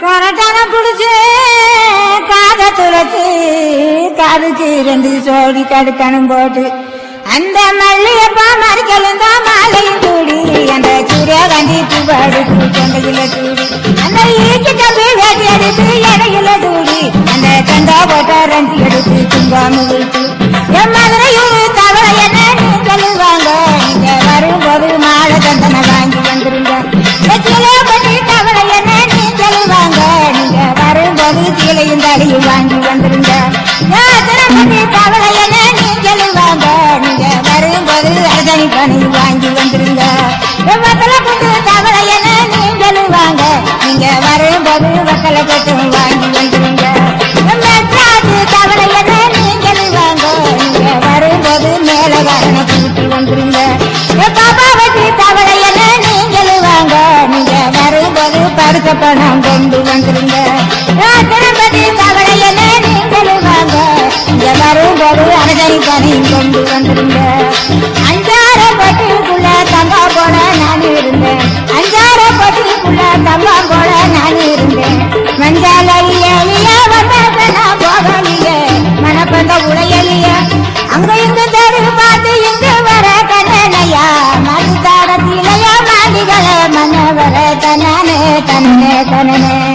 கொரட்டான குடிச்சு காத துளச்சு காதுக்கு ரெண்டு சோடி கடுக்கணும் போட்டு அந்த மல்லியப்பா மறிக்கலும் தான் மாலையும் கூடி அந்த சூரியகாந்தி பூவாடுக்கு தொண்டையில கூடி அந்த ஈச்சு கம்பி வேட்டி எடுத்து இடையில கூடி அந்த கண்டா போட்ட ரஞ்சி எடுத்து தும்பாம விட்டு என் மதுரையூர் தவளை என்ன நீ சொல்லுவாங்க நீங்க வரும்போது மாலை தந்தனை வாங்கி வந்துருங்க வெற்றிலே பற்றி தவளை என்ன நீ சொல்லுவாங்க நீங்க வரும்போது சீலையும் தடியும் வாங்கி வந்துருங்க திருப்பதி தவளை என்ன நீ சொல்லுவாங்க நீங்க வரும்போது அர்ஜனி பணி வாங்கி வந்துருங்க வெத்தலை புட்டு தவளை என்ன நீ சொல்லுவாங்க நீங்க வரும்போது வக்கலை கட்டும் வாங்கி வந்துருங்க மெட்ராசு தவளை என்ன நீ சொல்லுவாங்க நீங்க வரும்போது மேலகாரனை கூட்டி வந்துருங்க பாப்பா வச்சு தவளை என்ன நீ சொல்லுவாங்க நீங்க வரும்போது படுக்க பணம் கொண்டு வந்துருங்க திருப்பதி தவளை என்ன நீ சொல்லுவாங்க இங்க வரும்போது அனுசரி பணி கொண்டு வந்துருங்க அஞ்சார பட்டிக்குள்ள தம்பா போட நான் இருந்தேன் அஞ்சார பட்டிக்குள்ள தம்பா போட நான் இருந்தேன் மஞ்சால எலிய வந்த நான் போகலையே மனப்பந்த உடையலிய அங்க இங்க தேடி பார்த்து இங்கு வர கண்ணனையா மது தாடத்திலையா மாடிகள மன வர தனனே தன்னே தனனே